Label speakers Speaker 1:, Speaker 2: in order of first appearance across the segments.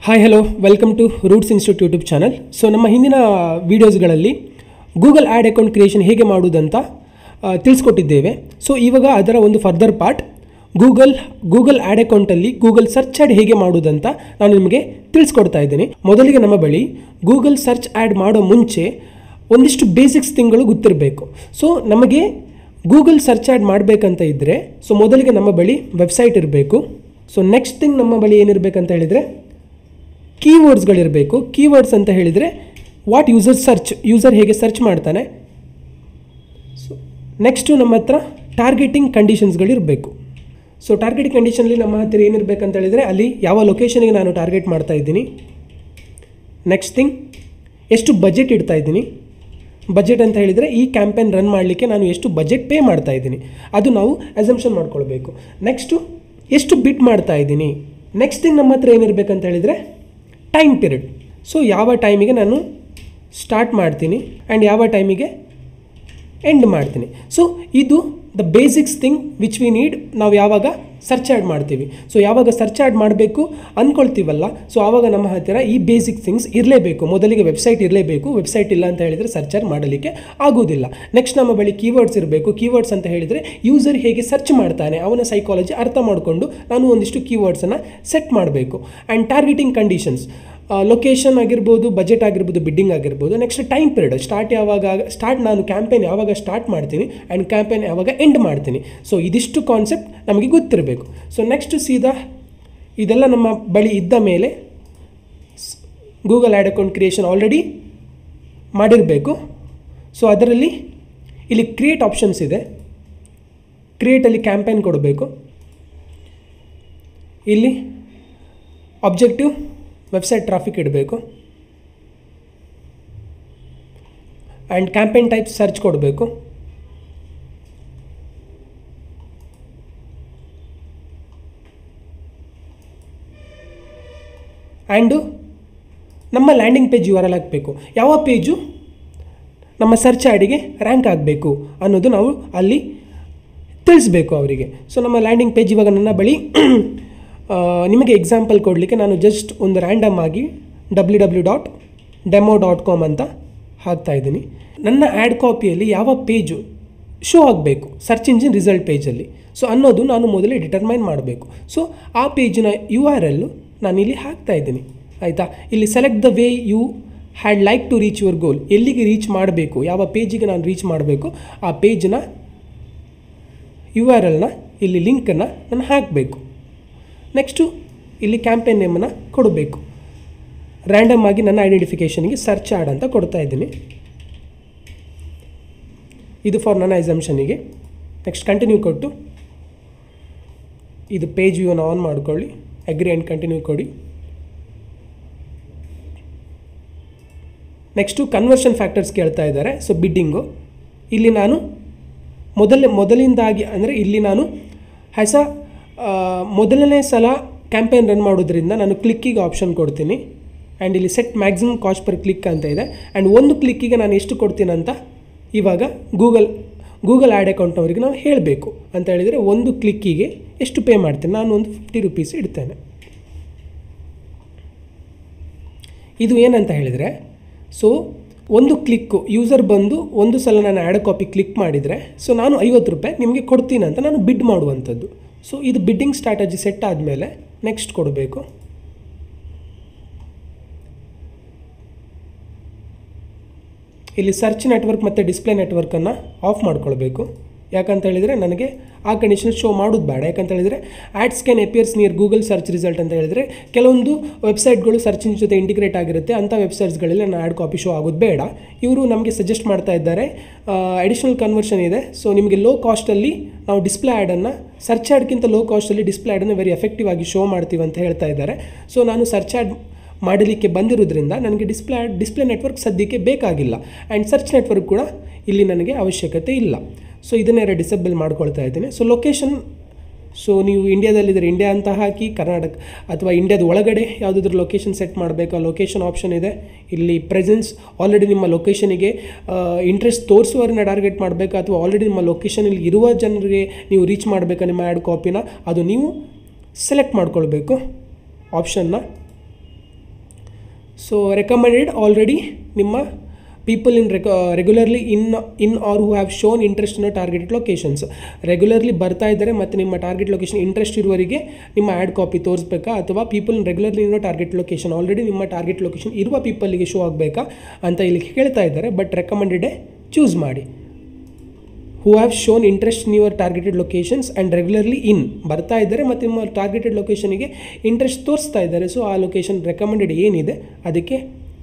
Speaker 1: hi hello welcome to Roots Institute YouTube channel so ನಮ್ಮ ಹಿಂದಿನ ವೀಡಿಯೋಸ್ಗಳಲ್ಲಿ ಗೂಗಲ್ ಆ್ಯಡ್ ಅಕೌಂಟ್ ಕ್ರಿಯೇಷನ್ ಹೇಗೆ ಮಾಡುವುದಂತ ಆ, ತಿಳಿಸ್ಕೊಟ್ಟಿದ್ದೇವೆ ಸೊ ಇವಾಗ ಅದರ ಒಂದು further part Google Google ad ಅಕೌಂಟಲ್ಲಿ ಗೂಗಲ್ ಸರ್ಚ್ ಆ್ಯಡ್ ಹೇಗೆ ಮಾಡುವುದಂತ ನಾನು ನಿಮಗೆ ತಿಳಿಸ್ಕೊಡ್ತಾ ಇದ್ದೀನಿ ಮೊದಲಿಗೆ ನಮ್ಮ ಬಳಿ ಗೂಗಲ್ ಸರ್ಚ್ ಆ್ಯಡ್ ಮಾಡೋ ಮುಂಚೆ ಒಂದಿಷ್ಟು ಬೇಸಿಕ್ಸ್ ತಿಂಗಳು ಗೊತ್ತಿರಬೇಕು ಸೊ ನಮಗೆ ಗೂಗಲ್ ಸರ್ಚ್ ಆ್ಯಡ್ ಮಾಡಬೇಕಂತ ಇದ್ದರೆ ಸೊ ಮೊದಲಿಗೆ ನಮ್ಮ ಬಳಿ ವೆಬ್ಸೈಟ್ ಇರಬೇಕು ಸೊ ನೆಕ್ಸ್ಟ್ ಥಿಂಗ್ ನಮ್ಮ ಬಳಿ ಏನಿರಬೇಕಂತ ಹೇಳಿದರೆ ಕೀವರ್ಡ್ಸ್ಗಳಿರಬೇಕು ಕೀವರ್ಡ್ಸ್ ಅಂತ ಹೇಳಿದರೆ ವಾಟ್ ಯೂಸರ್ ಸರ್ಚ್ ಯೂಸರ್ ಹೇಗೆ ಸರ್ಚ್ ಮಾಡ್ತಾನೆ ಸೊ ನೆಕ್ಸ್ಟು ನಮ್ಮ ಹತ್ರ ಟಾರ್ಗೆಟಿಂಗ್ ಕಂಡೀಷನ್ಸ್ಗಳಿರಬೇಕು ಸೊ ಟಾರ್ಗೆಟಿಂಗ್ ಕಂಡೀಷನಲ್ಲಿ ನಮ್ಮ ಹತ್ತಿರ ಏನಿರಬೇಕಂತ ಹೇಳಿದರೆ ಅಲ್ಲಿ ಯಾವ ಲೊಕೇಶನ್ಗೆ ನಾನು ಟಾರ್ಗೆಟ್ ಮಾಡ್ತಾ ಇದ್ದೀನಿ ನೆಕ್ಸ್ಟ್ ಥಿಂಗ್ ಎಷ್ಟು ಬಜೆಟ್ ಇಡ್ತಾ ಇದ್ದೀನಿ ಬಜೆಟ್ ಅಂತ ಹೇಳಿದರೆ ಈ ಕ್ಯಾಂಪೇನ್ ರನ್ ಮಾಡಲಿಕ್ಕೆ ನಾನು ಎಷ್ಟು ಬಜೆಟ್ ಪೇ ಮಾಡ್ತಾ ಇದ್ದೀನಿ ಅದು ನಾವು ಅಸಂಪ್ಷನ್ ಮಾಡ್ಕೊಳ್ಬೇಕು ನೆಕ್ಸ್ಟು ಎಷ್ಟು ಬಿಟ್ ಮಾಡ್ತಾ ಇದ್ದೀನಿ ನೆಕ್ಸ್ಟ್ ಥಿಂಗ್ ನಮ್ಮ ಹತ್ರ ಏನಿರಬೇಕಂತ ಹೇಳಿದರೆ ಟೈಮ್ ಪೀರಿಯಡ್ ಸೊ ಯಾವ ಟೈಮಿಗೆ ನಾನು ಸ್ಟಾರ್ಟ್ ಮಾಡ್ತೀನಿ ಆ್ಯಂಡ್ ಯಾವ ಟೈಮಿಗೆ ಎಂಡ್ ಮಾಡ್ತೀನಿ ಸೊ ಇದು the basics thing which we need ನಾವು ಯಾವಾಗ ಸರ್ಚ್ ಆ್ಯಡ್ ಮಾಡ್ತೀವಿ ಸೊ ಯಾವಾಗ ಸರ್ಚ್ ಆ್ಯಡ್ ಮಾಡಬೇಕು ಅಂದ್ಕೊಳ್ತೀವಲ್ಲ ಸೊ ಆವಾಗ ನಮ್ಮ ಹತ್ತಿರ ಈ ಬೇಸಿಕ್ ಥಿಂಗ್ಸ್ ಇರಲೇಬೇಕು ಮೊದಲಿಗೆ ವೆಬ್ಸೈಟ್ ಇರಲೇಬೇಕು ವೆಬ್ಸೈಟ್ ಇಲ್ಲ ಅಂತ ಹೇಳಿದರೆ ಸರ್ಚ್ ಆ್ಯಡ್ ಮಾಡಲಿಕ್ಕೆ ಆಗೋದಿಲ್ಲ ನೆಕ್ಸ್ಟ್ ನಮ್ಮ ಬಳಿ ಕೀವರ್ಡ್ಸ್ ಇರಬೇಕು ಕೀವರ್ಡ್ಸ್ ಅಂತ ಹೇಳಿದರೆ ಯೂಸರ್ ಹೇಗೆ ಸರ್ಚ್ ಮಾಡ್ತಾನೆ ಅವನ ಸೈಕಾಲಜಿ ಅರ್ಥ ಮಾಡಿಕೊಂಡು ನಾನು ಒಂದಿಷ್ಟು ಕೀವರ್ಡ್ಸನ್ನು ಸೆಟ್ ಮಾಡಬೇಕು ಆ್ಯಂಡ್ ಟಾರ್ಗೆಟಿಂಗ್ ಕಂಡೀಷನ್ಸ್ ಲೊಕೇಶನ್ ಆಗಿರ್ಬೋದು ಬಜೆಟ್ ಆಗಿರ್ಬೋದು ಬಿಡ್ಡಿಂಗ್ ಆಗಿರ್ಬೋದು ನೆಕ್ಸ್ಟ್ ಟೈಮ್ ಪೀರಿಯಡ್ ಸ್ಟಾರ್ಟ್ ಯಾವಾಗ ಸ್ಟಾರ್ಟ್ ನಾನು ಕ್ಯಾಂಪೇನ್ ಯಾವಾಗ ಸ್ಟಾರ್ಟ್ ಮಾಡ್ತೀನಿ ಆ್ಯಂಡ್ ಕ್ಯಾಂಪೇನ್ ಯಾವಾಗ ಎಂಡ್ ಮಾಡ್ತೀನಿ ಸೊ ಇದಿಷ್ಟು ಕಾನ್ಸೆಪ್ಟ್ ನಮಗೆ ಗೊತ್ತಿರಬೇಕು ಸೊ ನೆಕ್ಸ್ಟ್ ಸೀದಾ ಇದೆಲ್ಲ ನಮ್ಮ ಬಳಿ ಇದ್ದ ಮೇಲೆ Google ad account creation already ಮಾಡಿರಬೇಕು ಸೊ ಅದರಲ್ಲಿ ಇಲ್ಲಿ ಕ್ರಿಯೇಟ್ ಆಪ್ಷನ್ಸ್ ಇದೆ ಕ್ರಿಯೇಟಲ್ಲಿ ಕ್ಯಾಂಪೇನ್ ಕೊಡಬೇಕು ಇಲ್ಲಿ ಆಬ್ಜೆಕ್ಟಿವ್ ವೆಬ್ಸೈಟ್ ಟ್ರಾಫಿಕ್ ಇಡಬೇಕು ಆ್ಯಂಡ್ ಕ್ಯಾಂಪೇನ್ ಟೈಪ್ ಸರ್ಚ್ ಕೊಡಬೇಕು ಆ್ಯಂಡು ನಮ್ಮ landing page U R L ಹಾಕಬೇಕು ಯಾವ ಪೇಜು ನಮ್ಮ ಸರ್ಚ್ ಆ್ಯಡಿಗೆ ರ್ಯಾಂಕ್ ಆಗಬೇಕು ಅನ್ನೋದು ನಾವು ಅಲ್ಲಿ ತಿಳಿಸ್ಬೇಕು ಅವರಿಗೆ ಸೊ ನಮ್ಮ ಲ್ಯಾಂಡಿಂಗ್ ಪೇಜ್ ಇವಾಗ ನನ್ನ ಬಳಿ ಆ, ನಿಮಗೆ ಎಕ್ಸಾಂಪಲ್ ಕೊಡಲಿಕ್ಕೆ ನಾನು ಜಸ್ಟ್ ಒಂದು ರ್ಯಾಂಡಮ್ ಆಗಿ W W dot demo dot com ಅಂತ ಹಾಕ್ತಾ ಇದ್ದೀನಿ ನನ್ನ ಆ್ಯಡ್ ಕಾಪಿಯಲ್ಲಿ ಯಾವ ಪೇಜು ಶೋ ಆಗಬೇಕು ಸರ್ಚ್ ಇಂಜಿನ್ ರಿಸಲ್ಟ್ ಪೇಜಲ್ಲಿ ಸೊ ಅನ್ನೋದು ನಾನು ಮೊದಲೇ ಡಿಟರ್ಮೈನ್ ಮಾಡಬೇಕು ಸೊ ಆ ಪೇಜಿನ ಯು ಆರ್ ಎಲ್ಲು ನಾನು ಇಲ್ಲಿ ಹಾಕ್ತಾ ಇದ್ದೀನಿ ಆಯಿತಾ ಇಲ್ಲಿ select the way you had like to reach your goal ಎಲ್ಲಿಗೆ ರೀಚ್ ಮಾಡಬೇಕು ಯಾವ ಪೇಜಿಗೆ ನಾನು ರೀಚ್ ಮಾಡಬೇಕು ಆ ಪೇಜ್ನ ಯು ಆರ್ ಎಲ್ನ ಇಲ್ಲಿ ಲಿಂಕನ್ನು ನಾನು ಹಾಕಬೇಕು ನೆಕ್ಸ್ಟು ಇಲ್ಲಿ ಕ್ಯಾಂಪೇನ್ ನೇಮನ್ನು ಕೊಡಬೇಕು ರ್ಯಾಂಡಮ್ ಆಗಿ ನನ್ನ ಐಡೆಂಟಿಫಿಕೇಷನ್ಗೆ ಸರ್ಚ್ ಆಡ್ ಅಂತ ಕೊಡ್ತಾ ಇದ್ದೀನಿ ಇದು ಫಾರ್ ನನ್ನ ಎಕ್ಸಾಮ್ಷನಿಗೆ ನೆಕ್ಸ್ಟ್ ಕಂಟಿನ್ಯೂ ಕೊಟ್ಟು ಇದು ಪೇಜ್ ವ್ಯೂನ ಆನ್ ಮಾಡ್ಕೊಳ್ಳಿ ಅಗ್ರಿ ಆ್ಯಂಡ್ ಕಂಟಿನ್ಯೂ ಕೊಡಿ ನೆಕ್ಸ್ಟು ಕನ್ವರ್ಷನ್ ಫ್ಯಾಕ್ಟರ್ಸ್ ಕೇಳ್ತಾ ಇದ್ದಾರೆ ಸೊ ಬಿಡ್ಡಿಂಗು ಇಲ್ಲಿ ನಾನು ಮೊದಲ ಮೊದಲಿಂದಾಗಿ ಅಂದರೆ ಇಲ್ಲಿ ನಾನು ಹೊಸ ಮೊದಲನೇ ಸಲ ಕ್ಯಾಂಪೇನ್ ರನ್ ಮಾಡೋದ್ರಿಂದ ನಾನು ಕ್ಲಿಕ್ಕಿಗೆ ಆಪ್ಷನ್ ಕೊಡ್ತೀನಿ ಆ್ಯಂಡ್ ಇಲ್ಲಿ set maximum cost per click ಅಂತ ಇದೆ ಆ್ಯಂಡ್ ಒಂದು ಕ್ಲಿಕ್ಕಿಗೆ ನಾನು ಎಷ್ಟು ಕೊಡ್ತೀನಿ ಅಂತ ಇವಾಗ ಗೂಗಲ್ ಗೂಗಲ್ ಆ್ಯಡ್ ಅಕೌಂಟ್ನವರಿಗೆ ನಾವು ಹೇಳಬೇಕು ಅಂತ ಹೇಳಿದರೆ ಒಂದು ಕ್ಲಿಕ್ಕಿಗೆ ಎಷ್ಟು ಪೇ ಮಾಡ್ತೀನಿ ನಾನು ಒಂದು ಫಿಫ್ಟಿ ರುಪೀಸ್ ಇಡ್ತೇನೆ ಇದು ಏನಂತ ಹೇಳಿದರೆ ಸೊ ಒಂದು ಕ್ಲಿಕ್ಕು ಯೂಸರ್ ಬಂದು ಒಂದು ಸಲ ನಾನು ಆ್ಯಡ್ ಕಾಪಿ ಕ್ಲಿಕ್ ಮಾಡಿದರೆ ಸೊ ನಾನು ಐವತ್ತು ರೂಪಾಯಿ ನಿಮಗೆ ಕೊಡ್ತೀನಿ ಅಂತ ನಾನು ಬಿಡ್ ಮಾಡುವಂಥದ್ದು ಸೊ ಇದು ಬಿಡ್ಡಿಂಗ್ ಸ್ಟ್ರಾಟಜಿ ಸೆಟ್ ಆದಮೇಲೆ ನೆಕ್ಸ್ಟ್ ಕೊಡಬೇಕು ಇಲ್ಲಿ ಸರ್ಚ್ ನೆಟ್ವರ್ಕ್ ಮತ್ತು ಡಿಸ್ಪ್ಲೇ ನೆಟ್ವರ್ಕನ್ನು ಆಫ್ ಮಾಡ್ಕೊಳ್ಬೇಕು ಯಾಕಂತ ಹೇಳಿದರೆ ನನಗೆ ಆ ಕಂಡೀಷನ್ ಶೋ ಮಾಡೋದು ಬೇಡ ಯಾಕಂತ ಹೇಳಿದರೆ ads can appears near Google search result ಅಂತ ಹೇಳಿದರೆ ಕೆಲವೊಂದು ವೆಬ್ಸೈಟ್ಗಳು ಸರ್ಚ್ ಇಂಜಿನ್ ಜೊತೆ ಇಂಟಿಗ್ರೇಟ್ ಆಗಿರುತ್ತೆ ಅಂಥ ವೆಬ್ಸೈಟ್ಸ್ಗಳಲ್ಲಿ ನನ್ನ ಆ್ಯಡ್ ಕಾಪಿ ಶೋ ಆಗೋದು ಬೇಡ ಇವರು ನಮಗೆ ಸಜೆಸ್ಟ್ ಮಾಡ್ತಾ ಇದ್ದಾರೆ ಅಡಿಷನಲ್ ಕನ್ವರ್ಷನ್ ಇದೆ ಸೊ ನಿಮಗೆ ಲೋ ಕಾಸ್ಟಲ್ಲಿ ನಾವು ಡಿಸ್ಪ್ಲೇ ಆ್ಯಡನ್ನು ಸರ್ಚ್ ಆ್ಯಡ್ಗಿಂತ ಲೋ ಕಾಸ್ಟಲ್ಲಿ ಡಿಸ್ಪ್ಲೇ ಆ್ಯಡನ್ನು ವೆರಿ ಎಫೆಕ್ಟಿವ್ ಆಗಿ ಶೋ ಮಾಡ್ತೀವಿ ಅಂತ ಹೇಳ್ತಾ ಇದ್ದಾರೆ ಸೊ ನಾನು ಸರ್ಚ್ ಆ್ಯಡ್ ಮಾಡಲಿಕ್ಕೆ ಬಂದಿರೋದ್ರಿಂದ ನನಗೆ ಡಿಸ್ಪ್ಲೇ ಡಿಸ್ಪ್ಲೇ ನೆಟ್ವರ್ಕ್ ಸದ್ಯಕ್ಕೆ ಬೇಕಾಗಿಲ್ಲ ಆ್ಯಂಡ್ ಸರ್ಚ್ ನೆಟ್ವರ್ಕ್ ಕೂಡ ಇಲ್ಲಿ ನನಗೆ ಅವಶ್ಯಕತೆ ಇಲ್ಲ ಸೊ ಇದನ್ನೇ ಡಿಸೇಬಲ್ ಮಾಡ್ಕೊಳ್ತಾ ಇದ್ದೀನಿ ಸೊ ಲೊಕೇಶನ್ ಸೊ ನೀವು ಇಂಡಿಯಾದಲ್ಲಿದ್ದರೆ ಇಂಡಿಯಾ ಅಂತ ಹಾಕಿ ಕರ್ನಾಟಕ ಅಥವಾ ಇಂಡಿಯಾದ ಒಳಗಡೆ ಯಾವುದಾದ್ರೂ ಲೊಕೇಶನ್ ಸೆಟ್ ಮಾಡಬೇಕಾ ಲೊಕೇಶನ್ ಆಪ್ಷನ್ ಇದೆ ಇಲ್ಲಿ ಪ್ರೆಸೆನ್ಸ್ ಆಲ್ರೆಡಿ ನಿಮ್ಮ ಲೊಕೇಶನಿಗೆ ಇಂಟ್ರೆಸ್ಟ್ ತೋರಿಸುವವರನ್ನ ಟಾರ್ಗೆಟ್ ಮಾಡಬೇಕಾ ಅಥವಾ ಆಲ್ರೆಡಿ ನಿಮ್ಮ ಲೊಕೇಶನಲ್ಲಿ ಇರುವ ಜನರಿಗೆ ನೀವು ರೀಚ್ ಮಾಡಬೇಕಾ ನಿಮ್ಮ ಆ್ಯಡ್ ಕಾಪಿನ ಅದು ನೀವು ಸೆಲೆಕ್ಟ್ ಮಾಡ್ಕೊಳ್ಬೇಕು ಆಪ್ಷನ್ನ ಸೊ ರೆಕಮೆಂಡೆಡ್ ಆಲ್ರೆಡಿ ನಿಮ್ಮ ಪೀಪಲ್ ಇನ್ ರೆಕ regularly in in are who have shown interest in targeted locations regularly ಬರ್ತಾ ಇದ್ದಾರೆ ಮತ್ತು ನಿಮ್ಮ ಟಾರ್ಗೆಟ್ ಲೊಕೇಶನ್ ಇಂಟ್ರೆಸ್ಟ್ ಇರುವವರಿಗೆ ನಿಮ್ಮ ಆ್ಯಡ್ ಕಾಪಿ ತೋರಿಸ್ಬೇಕಾ ಅಥವಾ ಪೀಪಲ್ ರೆಗ್ಯುಲರ್ಲಿ ಇರೋ ಟಾರ್ಗೆಟ್ ಲೊಕೇಶನ್ ಆಲ್ರೆಡಿ ನಿಮ್ಮ ಟಾರ್ಗೆಟ್ ಲೊಕೇಶನ್ ಇರುವ ಪೀಪಲ್ಗೆ ಶೋ ಆಗಬೇಕಾ ಅಂತ ಇಲ್ಲಿ ಕೇಳ್ತಾ ಇದ್ದಾರೆ ಬಟ್ ರೆಕಮೆಂಡೆಡೇ ಚೂಸ್ ಮಾಡಿ who have shown interest in your targeted locations and regularly in ಬರ್ತಾ ಇದ್ದಾರೆ ಮತ್ತು ನಿಮ್ಮ ಟಾರ್ಗೆಟೆಡ್ ಲೊಕೇಶನಿಗೆ ಇಂಟ್ರೆಸ್ಟ್ ತೋರಿಸ್ತಾ ಇದ್ದಾರೆ ಸೊ ಆ ಲೊಕೇಶನ್ ರೆಕಮೆಂಡೆಡ್ ಏನಿದೆ ಅದಕ್ಕೆ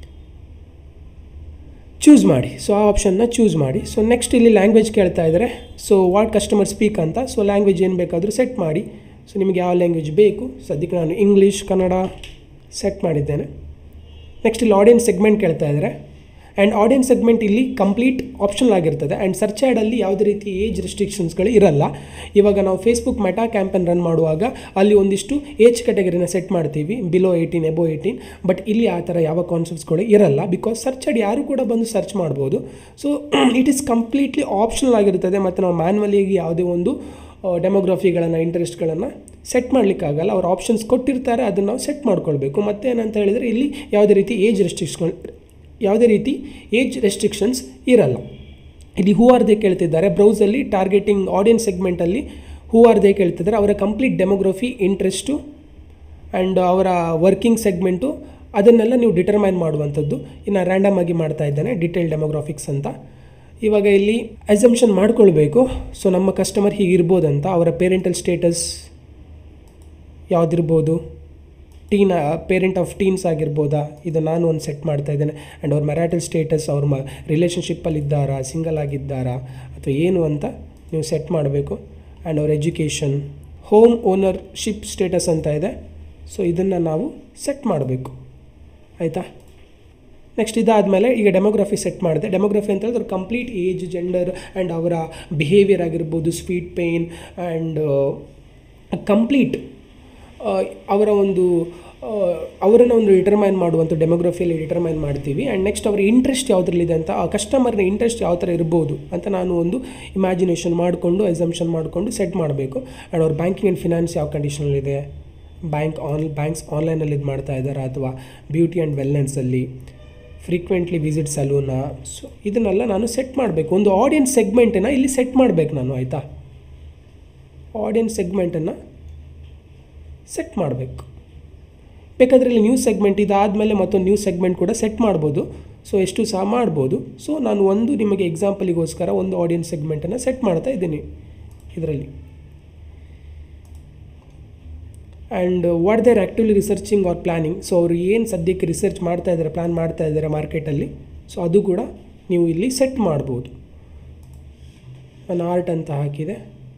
Speaker 1: ಚೂಸ್ ಮಾಡಿ ಸೊ ಆ ಆಪ್ಷನ್ನ ಚೂಸ್ ಮಾಡಿ ಸೊ ನೆಕ್ಸ್ಟ್ ಇಲ್ಲಿ ಲ್ಯಾಂಗ್ವೇಜ್ ಕೇಳ್ತಾ ಇದ್ದಾರೆ ಸೊ ವಾಟ್ ಕಸ್ಟಮರ್ ಸ್ಪೀಕ್ ಅಂತ ಸೊ ಲ್ಯಾಂಗ್ವೇಜ್ ಏನು ಬೇಕಾದರೂ ಸೆಟ್ ಮಾಡಿ ಸೊ ನಿಮಗೆ ಯಾವ ಲ್ಯಾಂಗ್ವೇಜ್ ಬೇಕು ಸದ್ಯಕ್ಕೆ ನಾನು ಇಂಗ್ಲೀಷ್ ಕನ್ನಡ ಸೆಟ್ ಮಾಡಿದ್ದೇನೆ ನೆಕ್ಸ್ಟ್ ಇಲ್ಲಿ ಆಡಿಯನ್ಸ್ ಸೆಗ್ಮೆಂಟ್ ಕೇಳ್ತಾ ಇದ್ದಾರೆ ಆ್ಯಂಡ್ ಆಡಿಯನ್ಸ್ ಸೆಗ್ಮೆಂಟ್ ಇಲ್ಲಿ ಕಂಪ್ಲೀಟ್ ಆಪ್ಷನಲ್ ಆಗಿರ್ತದೆ ಆ್ಯಂಡ್ ಸರ್ಚ್ ಆ್ಯಡಲ್ಲಿ ಯಾವುದೇ ರೀತಿ ಏಜ್ ರೆಸ್ಟ್ರಿಕ್ಷನ್ಸ್ಗಳು ಇರಲ್ಲ ಇವಾಗ ನಾವು ಫೇಸ್ಬುಕ್ ಮೆಟಾ ಕ್ಯಾಂಪೇನ್ ರನ್ ಮಾಡುವಾಗ ಅಲ್ಲಿ ಒಂದಿಷ್ಟು ಏಜ್ ಕ್ಯಾಟಗರಿನ ಸೆಟ್ ಮಾಡ್ತೀವಿ below eighteen above eighteen but ಇಲ್ಲಿ ಆ ಥರ ಯಾವ ಕಾನ್ಸೆಪ್ಟ್ಸ್ಗಳು ಇರಲ್ಲ ಬಿಕಾಸ್ ಸರ್ಚ್ ಆ್ಯಡ್ ಯಾರು ಕೂಡ ಬಂದು ಸರ್ಚ್ ಮಾಡ್ಬೋದು so it is completely optional ಆಗಿರ್ತದೆ ಮತ್ತು ನಾವು ಮ್ಯಾನ್ವಲಿಗೆ ಯಾವುದೇ ಒಂದು ಡೆಮೋಗ್ರಫಿಗಳನ್ನು ಇಂಟ್ರೆಸ್ಟ್ಗಳನ್ನು ಸೆಟ್ ಮಾಡಲಿಕ್ಕಾಗಲ್ಲ ಅವ್ರು ಆಪ್ಷನ್ಸ್ ಕೊಟ್ಟಿರ್ತಾರೆ ಅದನ್ನು ನಾವು ಸೆಟ್ ಮಾಡ್ಕೊಳ್ಬೇಕು ಮತ್ತು ಏನಂತ ಹೇಳಿದರೆ ಇಲ್ಲಿ ಯಾವುದೇ ರೀತಿ ಏಜ್ ರೆಸ್ಟ್ರಿಕ್ಷನ್ ಯಾವುದೇ ರೀತಿ ಏಜ್ ರೆಸ್ಟ್ರಿಕ್ಷನ್ಸ್ ಇರಲ್ಲ ಇಲ್ಲಿ ಹೂ ಆರ್ ದೇ ಕೇಳ್ತಿದ್ದಾರೆ ಬ್ರೌಸಲ್ಲಿ ಟಾರ್ಗೆಟಿಂಗ್ ಆಡಿಯನ್ಸ್ ಸೆಗ್ಮೆಂಟಲ್ಲಿ ಹೂ ಆರ್ ದೇ ಕೇಳ್ತಿದ್ದಾರೆ ಅವರ ಕಂಪ್ಲೀಟ್ ಡೆಮೋಗ್ರಫಿ ಇಂಟ್ರೆಸ್ಟು ಆ್ಯಂಡ್ ಅವರ ವರ್ಕಿಂಗ್ ಸೆಗ್ಮೆಂಟು ಅದನ್ನೆಲ್ಲ ನೀವು ಡಿಟರ್ಮೈನ್ ಮಾಡುವಂಥದ್ದು ಇನ್ನು ರ್ಯಾಂಡಮ್ ಆಗಿ ಮಾಡ್ತಾ ಇದ್ದಾನೆ ಡಿಟೇಲ್ ಡೆಮೋಗ್ರಾಫಿಕ್ಸ್ ಅಂತ ಇವಾಗ ಇಲ್ಲಿ ಅಸಂಪ್ಷನ್ ಮಾಡ್ಕೊಳ್ಬೇಕು ಸೊ ನಮ್ಮ ಕಸ್ಟಮರ್ ಹೀಗಿರ್ಬೋದಂತ ಅವರ ಪೇರೆಂಟಲ್ ಸ್ಟೇಟಸ್ ಯಾವುದಿರ್ಬೋದು ಟೀನ್ ಪೇರೆಂಟ್ ಆಫ್ ಟೀನ್ಸ್ ಆಗಿರ್ಬೋದಾ ಇದು ನಾನು ಒಂದು ಸೆಟ್ ಮಾಡ್ತಾ ಇದ್ದೇನೆ ಆ್ಯಂಡ್ ಅವ್ರ ಮ್ಯಾರಿಟಲ್ ಸ್ಟೇಟಸ್ ಅವ್ರ ಮ ರಿಲೇಷನ್ಶಿಪ್ಪಲ್ಲಿ ಇದ್ದಾರಾ ಸಿಂಗಲ್ ಆಗಿದ್ದಾರಾ ಅಥವಾ ಏನು ಅಂತ ನೀವು ಸೆಟ್ ಮಾಡಬೇಕು ಆ್ಯಂಡ್ ಅವ್ರ ಎಜುಕೇಷನ್ ಹೋಮ್ ಓನರ್ಶಿಪ್ ಸ್ಟೇಟಸ್ ಅಂತ ಇದೆ ಸೊ ಇದನ್ನು ನಾವು ಸೆಟ್ ಮಾಡಬೇಕು ಆಯಿತಾ ನೆಕ್ಸ್ಟ್ ಇದಾದಮೇಲೆ ಈಗ ಡೆಮೋಗ್ರಫಿ ಸೆಟ್ ಮಾಡಿದೆ ಡೆಮೋಗ್ರಫಿ ಅಂತ ಹೇಳಿದ್ರೆ ಕಂಪ್ಲೀಟ್ ಏಜ್ ಜೆಂಡರ್ ಆ್ಯಂಡ್ ಅವರ ಬಿಹೇವಿಯರ್ ಆಗಿರ್ಬೋದು ಸ್ವೀಟ್ ಪೇಯ್ನ್ ಆ್ಯಂಡ್ ಕಂಪ್ಲೀಟ್ ಅವರ ಒಂದು ಅವರನ್ನು ಒಂದು ಡಿಟರ್ಮೈನ್ ಮಾಡುವಂಥ ಡೆಮೋಗ್ರಫಿಯಲ್ಲಿ ಡಿಟರ್ಮೈನ್ ಮಾಡ್ತೀವಿ ಆ್ಯಂಡ್ ನೆಕ್ಸ್ಟ್ ಅವರ ಇಂಟ್ರೆಸ್ಟ್ ಯಾವುದ್ರಲ್ಲಿದೆ ಅಂತ ಆ ಕಸ್ಟಮರ್ನ ಇಂಟ್ರೆಸ್ಟ್ ಯಾವ ಥರ ಇರ್ಬೋದು ಅಂತ ನಾನು ಒಂದು ಇಮ್ಯಾಜಿನೇಷನ್ ಮಾಡಿಕೊಂಡು ಎಕ್ಸಂಪ್ಷನ್ ಮಾಡಿಕೊಂಡು ಸೆಟ್ ಮಾಡಬೇಕು ಆ್ಯಂಡ್ ಅವ್ರ ಬ್ಯಾಂಕಿಂಗ್ ಆ್ಯಂಡ್ ಫಿನಾನ್ಸ್ ಯಾವ ಕಂಡೀಷನಲ್ಲಿದೆ ಬ್ಯಾಂಕ್ ಆನ್ ಬ್ಯಾಂಕ್ಸ್ ಆನ್ಲೈನಲ್ಲಿ ಇದು ಮಾಡ್ತಾ ಇದ್ದಾರಾ ಅಥವಾ ಬ್ಯೂಟಿ ಆ್ಯಂಡ್ ವೆಲ್ನೆಸ್ಸಲ್ಲಿ ಫ್ರೀಕ್ವೆಂಟ್ಲಿ ವಿಸಿಟ್ ಸಲೂನ ಸೊ ಇದನ್ನೆಲ್ಲ ನಾನು ಸೆಟ್ ಮಾಡಬೇಕು ಒಂದು ಆಡಿಯನ್ಸ್ ಸೆಗ್ಮೆಂಟನ್ನು ಇಲ್ಲಿ ಸೆಟ್ ಮಾಡಬೇಕು ನಾನು ಆಯಿತಾ ಆಡಿಯನ್ಸ್ ಸೆಗ್ಮೆಂಟನ್ನು ಸೆಟ್ ಮಾಡಬೇಕು ಬೇಕಾದರೆ ಇಲ್ಲಿ ನ್ಯೂಸ್ ಸೆಗ್ಮೆಂಟ್ ಇದಾದಮೇಲೆ ಮತ್ತೊಂದು ನ್ಯೂಸ್ ಸೆಗ್ಮೆಂಟ್ ಕೂಡ ಸೆಟ್ ಮಾಡ್ಬೋದು ಸೊ ಎಷ್ಟು ಸಹ ಮಾಡ್ಬೋದು ಸೊ ನಾನು ಒಂದು ನಿಮಗೆ ಎಕ್ಸಾಂಪಲಿಗೋಸ್ಕರ ಒಂದು ಆಡಿಯನ್ಸ್ ಸೆಗ್ಮೆಂಟನ್ನು ಸೆಟ್ ಮಾಡ್ತಾ ಇದ್ದೀನಿ ಇದರಲ್ಲಿ and what they're actively researching or planning so ಅವರು ಏನು ಸದ್ಯಕ್ಕೆ ರಿಸರ್ಚ್ ಮಾಡ್ತಾ ಇದ್ದಾರೆ ಪ್ಲ್ಯಾನ್ ಮಾಡ್ತಾ ಇದ್ದಾರೆ ಮಾರ್ಕೆಟಲ್ಲಿ ಸೊ ಅದು ಕೂಡ ನೀವು ಇಲ್ಲಿ ಸೆಟ್ ಮಾಡ್ಬೋದು ನಾನು ಆರ್ಟ್ ಅಂತ ಹಾಕಿದೆ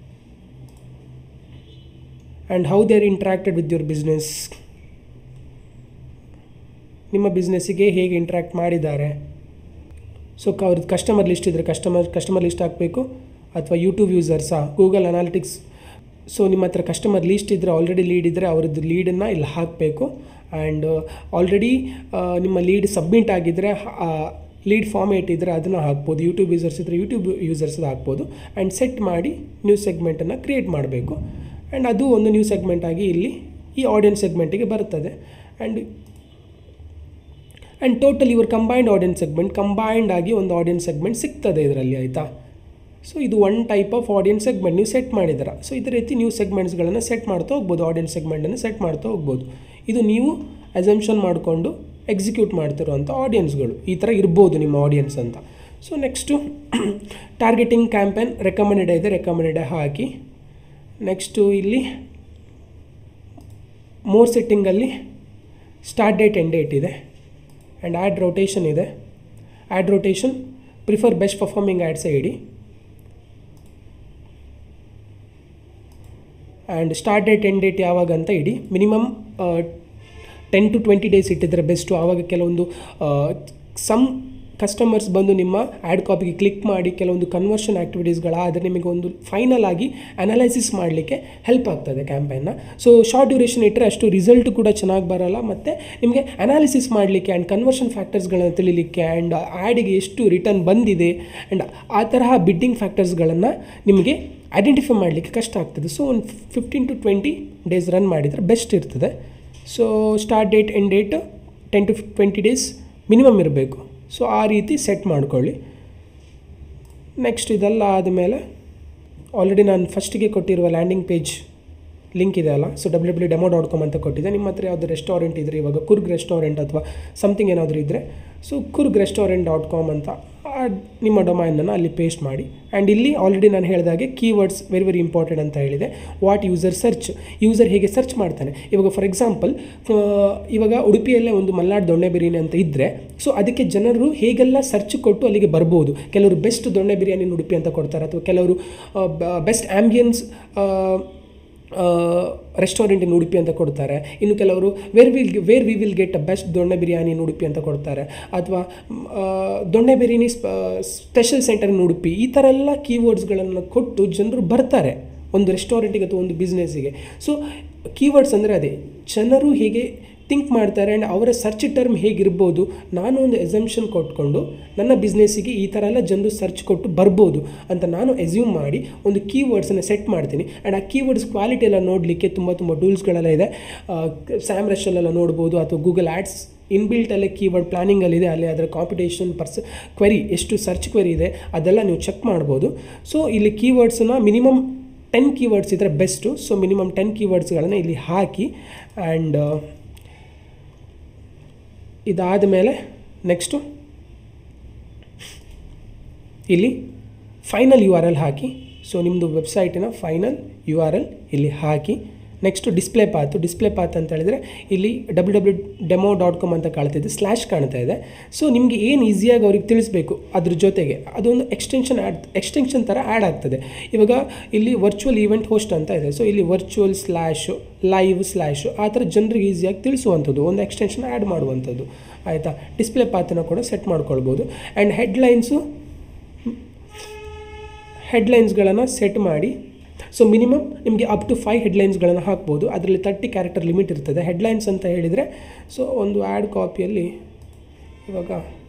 Speaker 1: and how they are interacted with your business ನಿಮ್ಮ ಬಿಸ್ನೆಸ್ಸಿಗೆ ಹೇಗೆ ಇಂಟ್ರ್ಯಾಕ್ಟ್ ಮಾಡಿದ್ದಾರೆ ಸೊ ಅವ್ರದ್ದು ಕಸ್ಟಮರ್ ಲಿಸ್ಟ್ ಇದ್ದರೆ ಕಸ್ಟಮರ್ ಕಸ್ಟಮರ್ ಲಿಸ್ಟ್ ಹಾಕಬೇಕು ಅಥವಾ ಯೂಟ್ಯೂಬ್ ಯೂಸರ್ಸಾ ಗೂಗಲ್ ಅನಾಲಿಟಿಕ್ಸ್ ಸೊ ನಿಮ್ಮ ಹತ್ರ ಕಸ್ಟಮರ್ ಲೀಸ್ಟ್ ಇದ್ದರೆ ಆಲ್ರೆಡಿ ಲೀಡ್ ಇದ್ದರೆ ಅವ್ರದ್ದು ಲೀಡನ್ನು ಇಲ್ಲಿ ಹಾಕಬೇಕು ಆ್ಯಂಡ್ ಆಲ್ರೆಡಿ ನಿಮ್ಮ ಲೀಡ್ ಸಬ್ಮಿಟ್ ಆಗಿದ್ದರೆ ಲೀಡ್ ಫಾರ್ಮೇಟ್ ಇದ್ದರೆ ಅದನ್ನು ಹಾಕ್ಬೋದು ಯೂಟ್ಯೂಬ್ ಯೂಸರ್ಸ್ ಇದ್ದರೆ ಯೂಟ್ಯೂಬ್ ಯೂಸರ್ಸ್ ಹಾಕ್ಬೋದು ಆ್ಯಂಡ್ ಸೆಟ್ ಮಾಡಿ ನ್ಯೂಸ್ ಸೆಗ್ಮೆಂಟನ್ನು ಕ್ರಿಯೇಟ್ ಮಾಡಬೇಕು ಆ್ಯಂಡ್ ಅದು ಒಂದು ನ್ಯೂಸ್ ಸೆಗ್ಮೆಂಟ್ ಆಗಿ ಇಲ್ಲಿ ಈ ಆಡಿಯನ್ಸ್ ಸೆಗ್ಮೆಂಟಿಗೆ ಬರ್ತದೆ ಆ್ಯಂಡ್ ಆ್ಯಂಡ್ ಟೋಟಲ್ ಇವ್ರ ಕಂಬೈನ್ಡ್ ಆಡಿಯನ್ಸ್ ಸೆಗ್ಮೆಂಟ್ ಕಂಬೈನ್ಡ್ ಆಗಿ ಒಂದು ಆಡಿಯನ್ಸ್ ಸೆಗ್ಮೆಂಟ್ ಸಿಗ್ತದೆ ಇದರಲ್ಲಿ ಆಯಿತಾ ಸೊ ಇದು one type of audience segment ನೀವು ಸೆಟ್ ಮಾಡಿದ್ದೀರ ಸೊ ಇದೇ ರೀತಿ ನೀವು ಸೆಗ್ಮೆಂಟ್ಸ್ಗಳನ್ನು ಸೆಟ್ ಮಾಡ್ತಾ ಹೋಗ್ಬೋದು ಆಡಿಯನ್ಸ್ ಸೆಗ್ಮೆಂಟನ್ನು ಸೆಟ್ ಮಾಡ್ತಾ ಹೋಗ್ಬೋದು ಇದು ನೀವು ಅಸಂಪ್ಷನ್ ಮಾಡಿಕೊಂಡು ಎಕ್ಸಿಕ್ಯೂಟ್ ಮಾಡ್ತಿರುವಂಥ ಆಡಿಯನ್ಸ್ಗಳು ಈ ಥರ ಇರ್ಬೋದು ನಿಮ್ಮ ಆಡಿಯನ್ಸ್ ಅಂತ so next targeting campaign recommended ಇದೆ ರೆಕಮೆಂಡೆಡ್ ಹಾಕಿ ನೆಕ್ಸ್ಟು ಇಲ್ಲಿ ಮೋರ್ ಸೆಟ್ಟಿಂಗಲ್ಲಿ ಸ್ಟಾರ್ಟ್ ಡೇಟ್ ಎಂಡ್ ಡೇಟ್ ಇದೆ ಆ್ಯಂಡ್ ಆ್ಯಡ್ ರೊಟೇಷನ್ ಇದೆ ad rotation prefer best performing ads ಇಡಿ and start date end date ಯಾವಾಗ ಅಂತ ಇಡಿ minimum ten to twenty days ಇಟ್ಟಿದ್ರೆ ಬೆಸ್ಟು ಆವಾಗ ಕೆಲವೊಂದು ಸಮ್ ಕಸ್ಟಮರ್ಸ್ ಬಂದು ನಿಮ್ಮ ಆ್ಯಡ್ ಕಾಪಿಗೆ ಕ್ಲಿಕ್ ಮಾಡಿ ಕೆಲವೊಂದು ಕನ್ವರ್ಷನ್ ಆ್ಯಕ್ಟಿವಿಟೀಸ್ಗಳಾದರೆ ನಿಮಗೆ ಒಂದು ಫೈನಲ್ ಆಗಿ ಅನಾಲೈಸಿಸ್ ಮಾಡಲಿಕ್ಕೆ ಹೆಲ್ಪ್ ಆಗ್ತದೆ ಕ್ಯಾಂಪೇನ್ನ ಸೊ ಶಾರ್ಟ್ ಡ್ಯೂರೇಷನ್ ಇಟ್ಟರೆ ಅಷ್ಟು ರಿಸಲ್ಟ್ ಕೂಡ ಚೆನ್ನಾಗಿ ಬರೋಲ್ಲ ಮತ್ತು ನಿಮಗೆ ಅನಾಲಿಸಿಸ್ ಮಾಡಲಿಕ್ಕೆ ಆ್ಯಂಡ್ ಕನ್ವರ್ಷನ್ ಫ್ಯಾಕ್ಟರ್ಸ್ಗಳನ್ನು ತಿಳಿಲಿಕ್ಕೆ ಆ್ಯಂಡ್ ಆ್ಯಡಿಗೆ ಎಷ್ಟು ರಿಟರ್ನ್ ಬಂದಿದೆ ಆ್ಯಂಡ್ ಆ ತರಹ ಬಿಡ್ಡಿಂಗ್ ಫ್ಯಾಕ್ಟರ್ಸ್ಗಳನ್ನು ನಿಮಗೆ ಐಡೆಂಟಿಫೈ ಮಾಡಲಿಕ್ಕೆ ಕಷ್ಟ ಆಗ್ತದೆ ಸೊ ಒಂದು fifteen to twenty days run ಮಾಡಿದರೆ ಬೆಸ್ಟ್ ಇರ್ತದೆ so start date end date ten to twenty days minimum ಇರಬೇಕು ಸೊ ಆ ರೀತಿ ಸೆಟ್ ಮಾಡ್ಕೊಳ್ಳಿ ನೆಕ್ಸ್ಟ್ ಇದೆಲ್ಲ ಆದಮೇಲೆ ಆಲ್ರೆಡಿ ನಾನು ಫಸ್ಟಿಗೆ ಕೊಟ್ಟಿರುವ ಲ್ಯಾಂಡಿಂಗ್ ಪೇಜ್ ಲಿಂಕ್ ಇದೆ ಅಲ್ಲ so W W demo dot com ಅಂತ ಕೊಟ್ಟಿದೆ ನಿಮ್ಮ ಹತ್ರ ಯಾವುದು ರೆಸ್ಟೋರೆಂಟ್ ಇದ್ದರೆ ಇವಾಗ ಕುರ್ಗ್ ರೆಸ್ಟೋರೆಂಟ್ ಅಥವಾ ಸಮಥಿಂಗ್ ಏನಾದರೂ ಇದ್ದರೆ so Coorg restaurant dot com ಅಂತ ಆ ನಿಮ್ಮ ಡೊಮೈನನ್ನು ಅಲ್ಲಿ ಪೇಸ್ಟ್ ಮಾಡಿ ಆ್ಯಂಡ್ ಇಲ್ಲಿ ಆಲ್ರೆಡಿ ನಾನು ಹೇಳಿದಾಗೆ ಕೀವರ್ಡ್ಸ್ ವೆರಿ ವೆರಿ ಇಂಪಾರ್ಟೆಂಟ್ ಅಂತ ಹೇಳಿದೆ ವಾಟ್ ಯೂಸರ್ ಸರ್ಚ್ ಯೂಸರ್ ಹೇಗೆ ಸರ್ಚ್ ಮಾಡ್ತಾನೆ ಇವಾಗ ಫಾರ್ ಎಕ್ಸಾಂಪಲ್ ಇವಾಗ ಉಡುಪಿಯಲ್ಲೇ ಒಂದು ಮಲ್ನಾಡ್ ದೊಣ್ಣೆ ಬಿರಿಯಾನಿ ಅಂತ ಇದ್ದರೆ ಸೊ ಅದಕ್ಕೆ ಜನರು ಹೇಗೆಲ್ಲ ಸರ್ಚ್ ಕೊಟ್ಟು ಅಲ್ಲಿಗೆ ಬರ್ಬೋದು ಕೆಲವರು ಬೆಸ್ಟ್ ದೊಣ್ಣೆ ಬಿರಿಯಾನಿ ಉಡುಪಿ ಅಂತ ಕೊಡ್ತಾರೆ ಅಥವಾ ಕೆಲವರು best ambience restaurant in Udupi ಅಂತ ಕೊಡ್ತಾರೆ ಇನ್ನು ಕೆಲವರು where will where we will get a best donne biryani in Udupi ಅಂತ ಕೊಡ್ತಾರೆ ಅಥವಾ donne biryani special center in Udupi ಈ ಥರ ಎಲ್ಲ ಕೀವರ್ಡ್ಸ್ಗಳನ್ನು ಕೊಟ್ಟು ಜನರು ಬರ್ತಾರೆ ಒಂದು ರೆಸ್ಟೋರೆಂಟಿಗೆ ಅಥವಾ ಒಂದು ಬಿಸ್ನೆಸ್ಸಿಗೆ ಸೊ ಕೀವರ್ಡ್ಸ್ ಅಂದರೆ ಅದೇ ಜನರು ಹೇಗೆ ಥಿಂಕ್ ಮಾಡ್ತಾರೆ ಆ್ಯಂಡ್ ಅವರ ಸರ್ಚ್ ಟರ್ಮ್ ಹೇಗಿರ್ಬೋದು ನಾನು ಒಂದು ಎಸಂಪ್ಷನ್ ಕೊಟ್ಕೊಂಡು ನನ್ನ ಬಿಸ್ನೆಸ್ಸಿಗೆ ಈ ಥರ ಎಲ್ಲ ಜನರು ಸರ್ಚ್ ಕೊಟ್ಟು ಬರ್ಬೋದು ಅಂತ ನಾನು ಎಸ್ಯೂಮ್ ಮಾಡಿ ಒಂದು ಕೀವರ್ಡ್ಸನ್ನು ಸೆಟ್ ಮಾಡ್ತೀನಿ ಆ್ಯಂಡ್ ಆ ಕೀವರ್ಡ್ಸ್ ಕ್ವಾಲಿಟಿ ಎಲ್ಲ ನೋಡಲಿಕ್ಕೆ ತುಂಬ ತುಂಬ ಟೂಲ್ಸ್ಗಳೆಲ್ಲ ಇದೆ ಸ್ಯಾಮ್ ರಶಲ್ಲೆಲ್ಲ ನೋಡ್ಬೋದು ಅಥವಾ ಗೂಗಲ್ ಆ್ಯಡ್ಸ್ ಇನ್ಬಿಲ್ಟಲ್ಲೇ ಕೀವರ್ಡ್ ಪ್ಲಾನಿಂಗಲ್ಲಿದೆ ಅಲ್ಲಿ ಅದರ ಕಾಂಪಿಟೇಷನ್ ಪರ್ಸ್ ಕ್ವೆರಿ ಎಷ್ಟು ಸರ್ಚ್ ಕ್ವೆರಿ ಇದೆ ಅದೆಲ್ಲ ನೀವು ಚೆಕ್ ಮಾಡ್ಬೋದು ಸೊ ಇಲ್ಲಿ ಕೀವರ್ಡ್ಸನ್ನ ಮಿನಿಮಮ್ ಟೆನ್ ಕೀವರ್ಡ್ಸ್ ಇದ್ದರೆ ಬೆಸ್ಟು ಸೊ ಮಿನಿಮಮ್ ಟೆನ್ ಕೀವರ್ಡ್ಸ್ಗಳನ್ನು ಇಲ್ಲಿ ಹಾಕಿ ಆ್ಯಂಡ್ ಇದಾದ ಮೇಲೆ ನೆಕ್ಸ್ಟು ಇಲ್ಲಿ ಫೈನಲ್ ಯು ಆರ್ ಎಲ್ ಹಾಕಿ ಸೊ ನಿಮ್ಮದು ವೆಬ್ಸೈಟಿನ ಫೈನಲ್ ಯು ಆರ್ ಎಲ್ ಇಲ್ಲಿ ಹಾಕಿ next display path display path ಅಂತ ಹೇಳಿದರೆ ಇಲ್ಲಿ W W demo dot com ಅಂತ ಕಾಣ್ತಿದೆ ಸ್ಲ್ಯಾಶ್ ಕಾಣ್ತಾ ಇದೆ ಸೊ ನಿಮಗೆ ಏನು ಈಸಿಯಾಗಿ ಅವ್ರಿಗೆ ತಿಳಿಸ್ಬೇಕು ಅದ್ರ ಜೊತೆಗೆ ಅದೊಂದು ಎಕ್ಸ್ಟೆನ್ಷನ್ ಆ್ಯಡ್ ಎಕ್ಸ್ಟೆನ್ಷನ್ ಥರ ಆ್ಯಡ್ ಆಗ್ತದೆ ಇವಾಗ ಇಲ್ಲಿ ವರ್ಚುವಲ್ ಈವೆಂಟ್ ಹೋಸ್ಟ್ ಅಂತ ಇದೆ ಸೊ ಇಲ್ಲಿ ವರ್ಚುವಲ್ ಸ್ಲ್ಯಾಶು ಲೈವ್ ಸ್ಲ್ಯಾಶು ಆ ಥರ ಜನರಿಗೆ ಈಸಿಯಾಗಿ ತಿಳಿಸುವಂಥದ್ದು ಒಂದು ಎಕ್ಸ್ಟೆನ್ಷನ್ ಆ್ಯಡ್ ಮಾಡುವಂಥದ್ದು ಆಯಿತಾ ಡಿಸ್ಪ್ಲೇ ಪಾತನ್ನು ಕೂಡ ಸೆಟ್ ಮಾಡ್ಕೊಳ್ಬೋದು ಆ್ಯಂಡ್ ಹೆಡ್ಲೈನ್ಸು ಹೆಡ್ಲೈನ್ಸ್ಗಳನ್ನು ಸೆಟ್ ಮಾಡಿ ಸೊ ಮಿನಿಮಮ್ ನಿಮಗೆ ಅಪ್ ಟು ಫೈವ್ ಹೆಡ್ಲೈನ್ಸ್ಗಳನ್ನು ಹಾಕ್ಬೋದು ಅದರಲ್ಲಿ ತರ್ಟಿ ಕ್ಯಾರೆಕ್ಟರ್ ಲಿಮಿಟ್ ಇರ್ತದೆ ಹೆಡ್ಲೈನ್ಸ್ ಅಂತ ಹೇಳಿದರೆ ಸೊ ಒಂದು ಆ್ಯಡ್ ಕಾಪಿಯಲ್ಲಿ ಇವಾಗ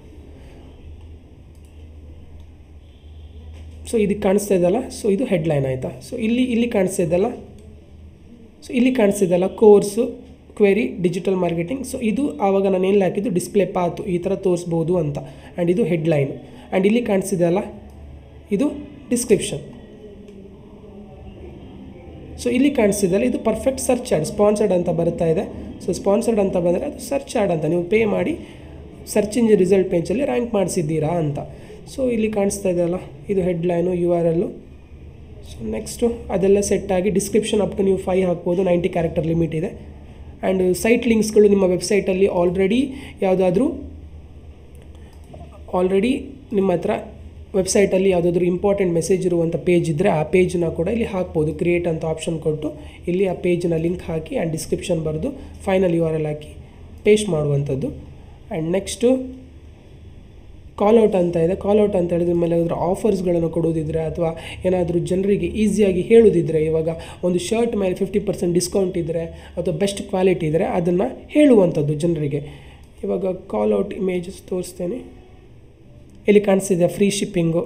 Speaker 1: ಸೊ ಇದಕ್ಕೆ ಕಾಣಿಸ್ತಾ ಇದೆಯಲ್ಲ ಸೊ ಇದು ಹೆಡ್ಲೈನ್ ಆಯಿತಾ ಸೊ ಇಲ್ಲಿ ಇಲ್ಲಿ ಕಾಣಿಸ್ತಾ ಇದೆಯಲ್ಲ ಸೊ ಇಲ್ಲಿ ಕಾಣಿಸ್ತಿದ್ದಲ್ಲ course query digital marketing so ಇದು ಆವಾಗ ನಾನು ಏನು ಹಾಕಿದ್ದು ಡಿಸ್ಪ್ಲೇ ಪಾತು ಈ ಥರ ತೋರಿಸ್ಬೋದು ಅಂತ ಆ್ಯಂಡ್ ಇದು ಹೆಡ್ಲೈನು ಆ್ಯಂಡ್ ಇಲ್ಲಿ ಕಾಣಿಸ್ತಿದೆಯಲ್ಲ ಇದು ಡಿಸ್ಕ್ರಿಪ್ಷನ್ ಸೊ ಇಲ್ಲಿ ಕಾಣಿಸ್ತಿದ್ದಲ್ಲ ಇದು ಪರ್ಫೆಕ್ಟ್ ಸರ್ಚ್ ಆ್ಯಡ್ ಸ್ಪಾನ್ಸರ್ಡ್ ಅಂತ ಬರ್ತಾ ಇದೆ ಸೊ ಸ್ಪಾನ್ಸರ್ಡ್ ಅಂತ ಬಂದರೆ ಅದು ಸರ್ಚ್ ಆ್ಯಡ್ ಅಂತ ನೀವು ಪೇ ಮಾಡಿ ಸರ್ಚ್ ಇಂಜಿನ್ ರಿಸಲ್ಟ್ ಪೇಜಲ್ಲಿ ರ್ಯಾಂಕ್ ಮಾಡಿಸಿದ್ದೀರಾ ಅಂತ ಸೊ ಇಲ್ಲಿ ಕಾಣಿಸ್ತಾ ಇದೆಯಲ್ಲ ಇದು headline U R L so next ಅದೆಲ್ಲ ಸೆಟ್ ಆಗಿ ಡಿಸ್ಕ್ರಿಪ್ಷನ್ ಅಪ್ ಟು ನೀವು ಫೈ ಹಾಕ್ಬೋದು ನೈಂಟಿ ಕ್ಯಾರೆಕ್ಟರ್ ಲಿಮಿಟ್ ಇದೆ ಆ್ಯಂಡ್ ಸೈಟ್ ಲಿಂಕ್ಸ್ಗಳು ನಿಮ್ಮ ವೆಬ್ಸೈಟಲ್ಲಿ ಆಲ್ರೆಡಿ ಯಾವುದಾದ್ರೂ ಆಲ್ರೆಡಿ ನಿಮ್ಮ ಹತ್ರ ವೆಬ್ಸೈಟಲ್ಲಿ ಯಾವುದಾದ್ರೂ ಇಂಪಾರ್ಟೆಂಟ್ ಮೆಸೇಜ್ ಇರುವಂಥ ಪೇಜ್ ಇದ್ದರೆ ಆ ಪೇಜನ್ನ ಕೂಡ ಇಲ್ಲಿ ಹಾಕ್ಬೋದು ಕ್ರಿಯೇಟ್ ಅಂತ ಆಪ್ಷನ್ ಕೊಟ್ಟು ಇಲ್ಲಿ ಆ ಪೇಜ್ನ ಲಿಂಕ್ ಹಾಕಿ ಆ್ಯಂಡ್ ಡಿಸ್ಕ್ರಿಪ್ಷನ್ ಬರೆದು ಫೈನಲ್ ಯು ಆರ್ ಎಲ್ ಹಾಕಿ ಪೇಸ್ಟ್ ಮಾಡುವಂಥದ್ದು ಆ್ಯಂಡ್ ನೆಕ್ಸ್ಟು ಕಾಲ್ಔಟ್ ಅಂತ ಇದೆ ಕಾಲ್ಔಟ್ ಅಂತ ಹೇಳಿದ್ರೆ ಮೇಲೆ ಅದರ ಆಫರ್ಸ್ಗಳನ್ನು ಕೊಡೋದಿದ್ರೆ ಅಥವಾ ಏನಾದರೂ ಜನರಿಗೆ ಈಸಿಯಾಗಿ ಹೇಳೋದಿದ್ರೆ ಇವಾಗ ಒಂದು ಶರ್ಟ್ ಮೇಲೆ ಫಿಫ್ಟಿ ಪರ್ಸೆಂಟ್ ಡಿಸ್ಕೌಂಟ್ ಇದ್ದರೆ ಅಥವಾ ಬೆಸ್ಟ್ ಕ್ವಾಲಿಟಿ ಇದ್ದರೆ ಅದನ್ನು ಹೇಳುವಂಥದ್ದು ಜನರಿಗೆ ಇವಾಗ ಕಾಲ್ಔಟ್ ಇಮೇಜಸ್ ತೋರಿಸ್ತೇನೆ ಇಲ್ಲಿ ಕಾಣಿಸ್ತಿದೆ ಫ್ರೀ ಶಿಪ್ಪಿಂಗು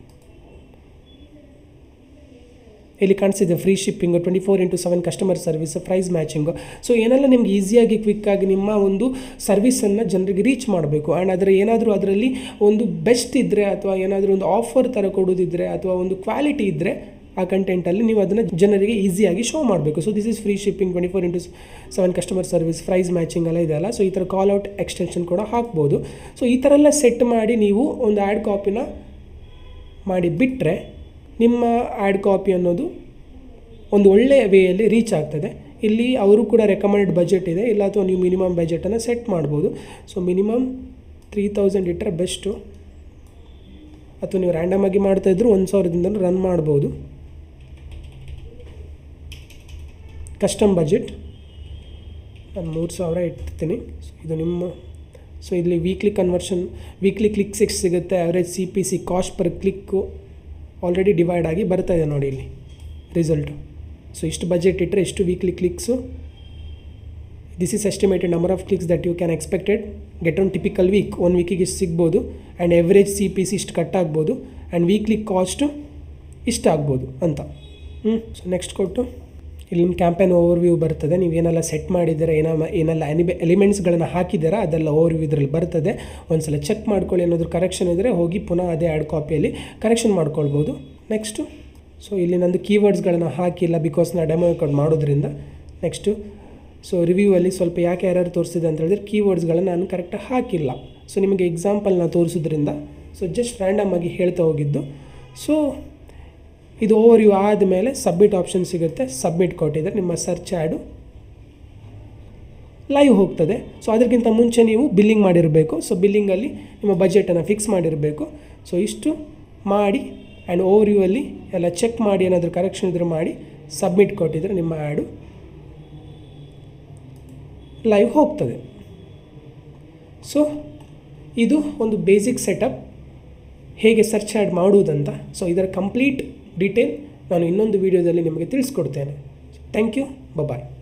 Speaker 1: ಇಲ್ಲಿ ಕಾಣಿಸ್ತಿದೆ free shipping twenty four into seven customer service price matching so ಏನೆಲ್ಲ ನಿಮ್ಗೆ ಈಸಿಯಾಗಿ ಕ್ವಿಕ್ಕಾಗಿ ನಿಮ್ಮ ಒಂದು ಸರ್ವಿಸನ್ನು ಜನರಿಗೆ ರೀಚ್ ಮಾಡಬೇಕು ಆ್ಯಂಡ್ ಅದರ ಏನಾದರೂ ಅದರಲ್ಲಿ ಒಂದು ಬೆಸ್ಟ್ ಇದ್ದರೆ ಅಥವಾ ಏನಾದರೂ ಒಂದು ಆಫರ್ ಥರ ಕೊಡೋದಿದ್ದರೆ ಅಥವಾ ಒಂದು ಕ್ವಾಲಿಟಿ ಇದ್ದರೆ ಆ ಕಂಟೆಂಟಲ್ಲಿ ನೀವು ಅದನ್ನು ಜನರಿಗೆ ಈಸಿಯಾಗಿ ಶೋ ಮಾಡಬೇಕು so this is free shipping twenty four into seven customer service price matching ಎಲ್ಲ ಇದೆಯಲ್ಲ ಸೊ ಈ ಥರ ಕಾಲ್ ಔಟ್ ಎಕ್ಸ್ಟೆನ್ಷನ್ ಕೂಡ ಹಾಕ್ಬೋದು ಸೊ ಈ ಥರ ಎಲ್ಲ ಸೆಟ್ ಮಾಡಿ ನೀವು ಒಂದು ಆ್ಯಡ್ ಕಾಪಿನ ಮಾಡಿ ಬಿಟ್ಟರೆ ನಿಮ್ಮ ಆ್ಯಡ್ ಕಾಪಿ ಅನ್ನೋದು ಒಂದು ಒಳ್ಳೆಯ ವೇಯಲ್ಲಿ ರೀಚ್ ಆಗ್ತದೆ ಇಲ್ಲಿ ಅವರು ಕೂಡ ರೆಕಮೆಂಡೆಡ್ ಬಜೆಟ್ ಇದೆ ಇಲ್ಲ ಅಥವಾ ನೀವು ಮಿನಿಮಮ್ ಬಜೆಟನ್ನು ಸೆಟ್ ಮಾಡ್ಬೋದು ಸೊ ಮಿನಿಮಮ್ ತ್ರೀ ತೌಸಂಡ್ ಇಟ್ಟರೆ ಬೆಸ್ಟು ಅಥವಾ ನೀವು ರ್ಯಾಂಡಮ್ ಆಗಿ ಮಾಡ್ತಾಯಿದ್ರು ಒಂದು ಸಾವಿರದಿಂದ ರನ್ ಮಾಡ್ಬೋದು ಕಸ್ಟಮ್ ಬಜೆಟ್ ನಾನು ಮೂರು ಸಾವಿರ ಇಡ್ತೀನಿ ಸೊ ಇದು ನಿಮ್ಮ ಸೊ ಇಲ್ಲಿ ವೀಕ್ಲಿ ಕನ್ವರ್ಷನ್ ವೀಕ್ಲಿ ಕ್ಲಿಕ್ಸ್ ಎಷ್ಟು ಸಿಗುತ್ತೆ average C P C cost per click already divide ಆಗಿ ಬರ್ತಾ ಇದೆ ನೋಡಿ ಇಲ್ಲಿ ರಿಸಲ್ಟು ಸೊ ಇಷ್ಟು ಬಜೆಟ್ ಇಟ್ಟರೆ ಎಷ್ಟು weekly clicks this is estimated number of clicks that you can expected get on typical week one ವೀಕಿಗೆ ಇಷ್ಟು ಸಿಗ್ಬೋದು and average C P C ಇಷ್ಟು ಕಟ್ ಆಗ್ಬೋದು ಆ್ಯಂಡ್ ವೀಕ್ಲಿ ಕಾಸ್ಟು ಇಷ್ಟ ಆಗ್ಬೋದು ಅಂತ ಹ್ಞೂ ಸೊ ನೆಕ್ಸ್ಟ್ ಕೊಟ್ಟು ಇಲ್ಲಿ ನಿಮ್ಮ ಕ್ಯಾಂಪೇನ್ ಓವರ್ ವ್ಯೂ ಬರ್ತದೆ ನೀವು ಏನೆಲ್ಲ ಸೆಟ್ ಮಾಡಿದ್ದೀರಾ ಏನೋ ಏನೆಲ್ಲ ಎನಿಬೆ ಎಲಿಮೆಂಟ್ಸ್ಗಳನ್ನು ಹಾಕಿದ್ದೀರಾ ಅದೆಲ್ಲ ಓವರ್ ವ್ಯೂ ಇದರಲ್ಲಿ ಬರ್ತದೆ ಒಂದ್ಸಲ ಚೆಕ್ ಮಾಡ್ಕೊಳ್ಳಿ ಏನಾದರೂ ಕರೆಕ್ಷನ್ ಇದ್ದರೆ ಹೋಗಿ ಪುನಃ ಅದೇ ಆ್ಯಡ್ ಕಾಪಿಯಲ್ಲಿ ಕರೆಕ್ಷನ್ ಮಾಡ್ಕೊಳ್ಬೋದು ನೆಕ್ಸ್ಟು ಸೊ ಇಲ್ಲಿ ನಂದು ಕೀವರ್ಡ್ಸ್ಗಳನ್ನು ಹಾಕಿಲ್ಲ ಬಿಕಾಸ್ ನಾ ಡೆಮೋ ಅಕೌಂಟ್ ಮಾಡೋದ್ರಿಂದ ನೆಕ್ಸ್ಟು ಸೊ ರಿವ್ಯೂವಲ್ಲಿ ಸ್ವಲ್ಪ ಯಾಕೆ ಯಾರ್ಯಾರು ತೋರಿಸಿದೆ ಅಂತ ಹೇಳಿದ್ರೆ ಕೀವರ್ಡ್ಸ್ಗಳನ್ನು ನಾನು ಕರೆಕ್ಟಾಗಿ ಹಾಕಿಲ್ಲ ಸೊ ನಿಮಗೆ ಎಕ್ಸಾಂಪಲ್ನ ತೋರಿಸೋದ್ರಿಂದ ಸೊ ಜಸ್ಟ್ ರ್ಯಾಂಡಮ್ ಆಗಿ ಹೇಳ್ತಾ ಹೋಗಿದ್ದು ಸೊ ಇದು ಓವರ್ ಯು ಆದಮೇಲೆ ಸಬ್ಮಿಟ್ ಆಪ್ಷನ್ ಸಿಗುತ್ತೆ ಸಬ್ಮಿಟ್ ಕೊಟ್ಟಿದ್ರೆ ನಿಮ್ಮ ಸರ್ಚ್ ಆ್ಯಡು ಲೈವ್ ಹೋಗ್ತದೆ ಸೊ ಅದಕ್ಕಿಂತ ಮುಂಚೆ ನೀವು ಬಿಲ್ಲಿಂಗ್ ಮಾಡಿರಬೇಕು ಸೊ ಬಿಲ್ಲಿಂಗಲ್ಲಿ ನಿಮ್ಮ ಬಜೆಟನ್ನು ಫಿಕ್ಸ್ ಮಾಡಿರಬೇಕು ಸೊ ಇಷ್ಟು ಮಾಡಿ ಆ್ಯಂಡ್ ಓವರ್ ಯು ಅಲ್ಲಿ ಎಲ್ಲ ಚೆಕ್ ಮಾಡಿ ಏನಾದರೂ ಕರೆಕ್ಷನ್ ಇದ್ರೂ ಮಾಡಿ ಸಬ್ಮಿಟ್ ಕೊಟ್ಟಿದ್ರೆ ನಿಮ್ಮ ಆ್ಯಡು ಲೈವ್ ಹೋಗ್ತದೆ ಸೊ ಇದು ಒಂದು ಬೇಸಿಕ್ ಸೆಟಪ್ ಹೇಗೆ ಸರ್ಚ್ ಆ್ಯಡ್ ಮಾಡುವುದಂತ ಸೊ ಇದರ ಕಂಪ್ಲೀಟ್ ಡೀಟೇಲ್ ನಾನು ಇನ್ನೊಂದು ವೀಡಿಯೋದಲ್ಲಿ ನಿಮಗೆ ತಿಳಿಸ್ಕೊಡ್ತೇನೆ ಥ್ಯಾಂಕ್ ಯು ಬಾಯ್